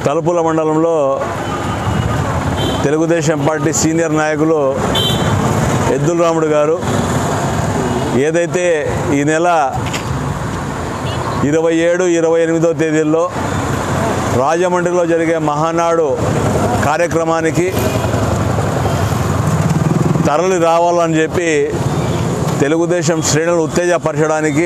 తలుపుల మండలంలో Telugu Desam party senior నాయకులు ఎద్దుల రాముడు గారు ఏదైతే ఈ నెల ఇరవై ఏడు ఇరవై ఎనిమిదో తేదీల్లో రాజమండ్రిలో జరిగే మహానాడు కార్యక్రమానికి తరలి రావాలని చెప్పి తెలుగుదేశం శ్రేణులు ఉత్తేజపరచడానికి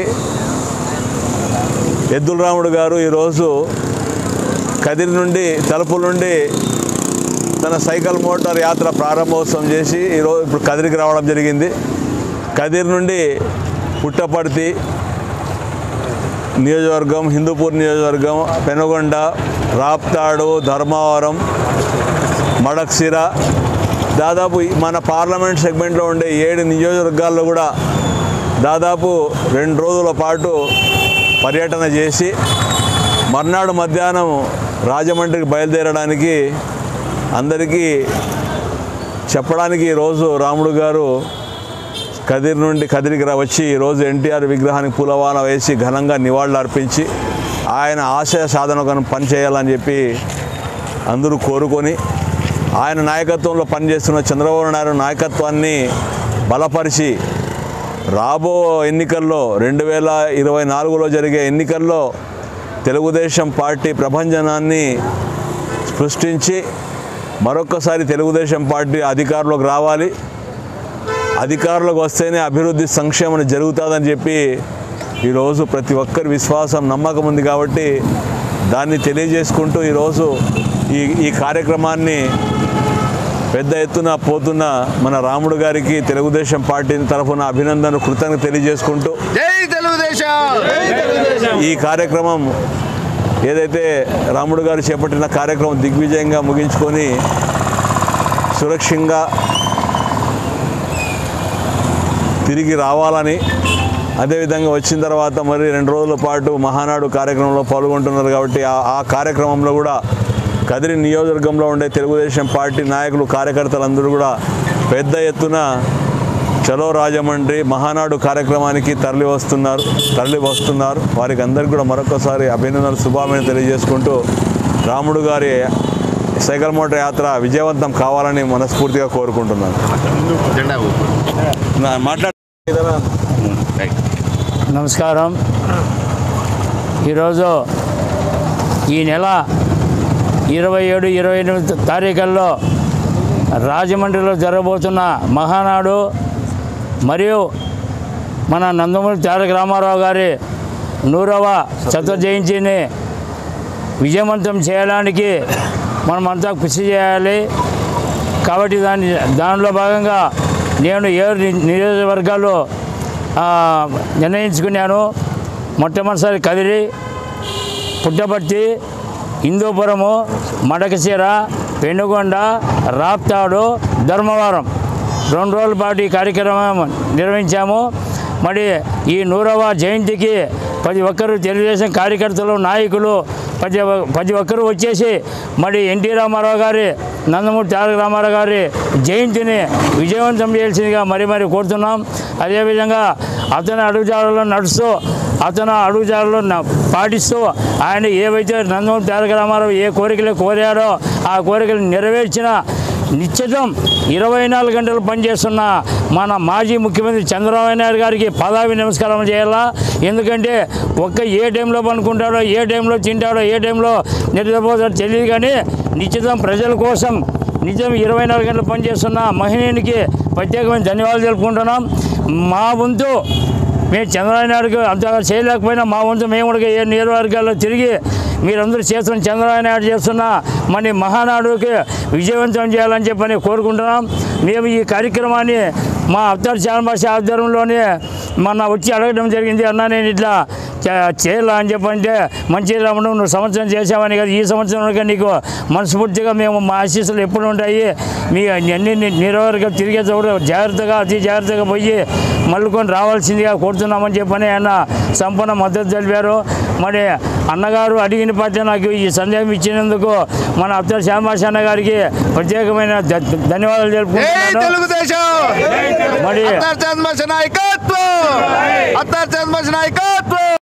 ఎద్దుల రాముడు గారు ఈరోజు కదిరి నుండి తలుపుల నుండి తన సైకిల్ మోటార్ యాత్ర ప్రారంభోత్సవం చేసి ఈరోజు ఇప్పుడు కదిరికి రావడం జరిగింది కదిరి నుండి పుట్టపర్తి నియోజకవర్గం హిందూపూర్ నియోజకవర్గం పెనుగొండ రాప్తాడు ధర్మవరం మడక్సిర దాదాపు ఈ మన పార్లమెంట్ సెగ్మెంట్లో ఉండే ఏడు నియోజకవర్గాల్లో కూడా దాదాపు రెండు రోజుల పాటు పర్యటన చేసి మర్నాడు మధ్యాహ్నం రాజమండ్రికి బయలుదేరడానికి అందరికీ చెప్పడానికి ఈరోజు రాముడు గారు కదిరి నుండి కదిరికి రా వచ్చి ఈరోజు ఎన్టీఆర్ విగ్రహానికి పూలవాన వేసి ఘనంగా నివాళులు అర్పించి ఆయన ఆశయ సాధనకు పనిచేయాలని చెప్పి అందరూ కోరుకొని ఆయన నాయకత్వంలో పనిచేస్తున్న చంద్రబాబు నాయుడు నాయకత్వాన్ని బలపరిచి రాబో ఎన్నికల్లో రెండు వేల ఇరవై నాలుగులో జరిగే ఎన్నికల్లో తెలుగుదేశం పార్టీ ప్రభంజనాన్ని సృష్టించి మరొక్కసారి తెలుగుదేశం పార్టీ అధికారంలోకి రావాలి అధికారులకు వస్తేనే అభివృద్ధి సంక్షేమం జరుగుతుందని చెప్పి ఈరోజు ప్రతి ఒక్కరి విశ్వాసం నమ్మకం ఉంది కాబట్టి దాన్ని తెలియజేసుకుంటూ ఈరోజు ఈ ఈ కార్యక్రమాన్ని పెద్ద ఎత్తున పోతున్న మన రాముడు గారికి తెలుగుదేశం పార్టీ తరఫున అభినందన కృతజ్ఞత తెలియజేసుకుంటూ జై తెలుగుదేశం ఈ కార్యక్రమం ఏదైతే రాముడు గారు చేపట్టిన కార్యక్రమం దిగ్విజయంగా ముగించుకొని సురక్షంగా తిరిగి రావాలని అదేవిధంగా వచ్చిన తర్వాత మరి రెండు రోజుల పాటు మహానాడు కార్యక్రమంలో పాల్గొంటున్నారు కాబట్టి ఆ ఆ కార్యక్రమంలో కూడా కదిరి నియోజకవర్గంలో ఉండే తెలుగుదేశం పార్టీ నాయకులు కార్యకర్తలందరూ కూడా పెద్ద ఎత్తున చలో రాజమండ్రి మహానాడు కార్యక్రమానికి తరలి వస్తున్నారు తరలి వస్తున్నారు వారికి అందరికీ కూడా మరొకసారి అభినందనలు శుభామని తెలియజేసుకుంటూ రాముడు గారి సైకిల్ మోటార్ యాత్ర విజయవంతం కావాలని మనస్ఫూర్తిగా కోరుకుంటున్నాను జెండా ఊపు. నా- మాట్లాడ రైట్. నమస్కారం ఈరోజు ఈ నెల ఇరవై ఏడు ఇరవై ఎనిమిది తారీఖుల్లో రాజమండ్రిలో జరగబోతున్న మహానాడు మరియు మన నందమూరి తారక రామారావు గారి నూరవ శత జయంతిని విజయవంతం చేయడానికి మనమంతా కృషి చేయాలి కాబట్టి దాని దానిలో భాగంగా నేను ఏడు ని- నియోజకవర్గాలు ఆ, నిర్ణయించుకున్నాను మొట్టమొదటిసారి కదిరి పుట్టపర్తి హిందూపురము మడకశిర పెనుగొండ రాప్తాడు ధర్మవరం రెండు రోజుల పాటు ఈ కార్యక్రమం నిర్వహించాము మరి ఈ నూరవ జయంతికి ప్రతి ఒక్కరు తెలుగుదేశం కార్యకర్తలు నాయకులు ప్రతి ఒ- ప్రతి ఒక్కరూ వచ్చేసి మరి ఎన్టీ రామారావు గారి నందమూరి తారక రామారావు గారి జయంతిని విజయవంతం చేయాల్సిందిగా మరి మరి కోరుతున్నాం అదేవిధంగా అతని అడుగుజాడలో నడుస్తూ అతను అడుగుజాడలో న- పాటిస్తూ ఆయన ఏవైతే నందమూరి తారక రామారావు ఏ కోరికలు కోరాడో ఆ కోరికలు నెరవేర్చిన నిశ్చితం ఇరవై నాలుగు గంటలు పనిచేస్తున్న మన మాజీ ముఖ్యమంత్రి చంద్రబాబు నాయుడు గారికి పదావి నమస్కారం చేయాలా ఎందుకంటే ఒక్క ఏ టైంలో పనుకుంటాడో ఏ టైంలో తింటాడో ఏ టైంలో నిద్రపోతాడో తెలియదు కానీ నిశ్చితం ప్రజల కోసం నిజం ఇరవై నాలుగు గంటలు పనిచేస్తున్న మహిళనికి ప్రత్యేకమైన ధన్యవాదాలు తెలుపుకుంటున్నాం మా వంతు మేము చంద్రబాబు నాయుడుకి అంతగా చేయలేకపోయినా మా వంతు మేము కూడా ఏ నియోజకవర్గాల్లో తిరిగి మీరందరూ చేస్తున్న చంద్రబాబు నాయుడు చేస్తున్న మన మహానాడుకి విజయవంతం చేయాలని చెప్పని కోరుకుంటున్నాం మేము ఈ కార్యక్రమాన్ని మా అఫ్తార్ చాలభాష ఆధ్వర్యంలోనే మొన్న వచ్చి అడగడం జరిగింది అన్న నేను ఇట్లా చే- చేయాలా అని చెప్పంటే మంచి రమణ నువ్వు సంవత్సరం చేసావని కదా ఈ సంవత్సరం కనుక నీకు మనస్ఫూర్తిగా మేము మా ఆశీస్సులు ఎప్పుడు ఉంటాయి మీ అన్ని నిరవరిగా తిరిగేటప్పుడు జాగ్రత్తగా అతి జాగ్రత్తగా పోయి మళ్ళుకొని రావాల్సిందిగా కోరుతున్నామని చెప్పని ఆయన సంపూర్ణ మద్దతు తెలిపారు మరి అన్నగారు అడిగిన పట్ల నాకు ఈ సందేహం ఇచ్చినందుకు మన అబ్దుల్ శ్యామాష్ అన్న గారికి ప్రత్యేకమైన ధ- ధన్యవాదాలు జై తెలుపుకుంటున్నాను తెలుగుదేశం మరి అత్తార్ చంద్రబాబు నాయకత్వం అత్తార్ చంద్రబాబు నాయకత్వం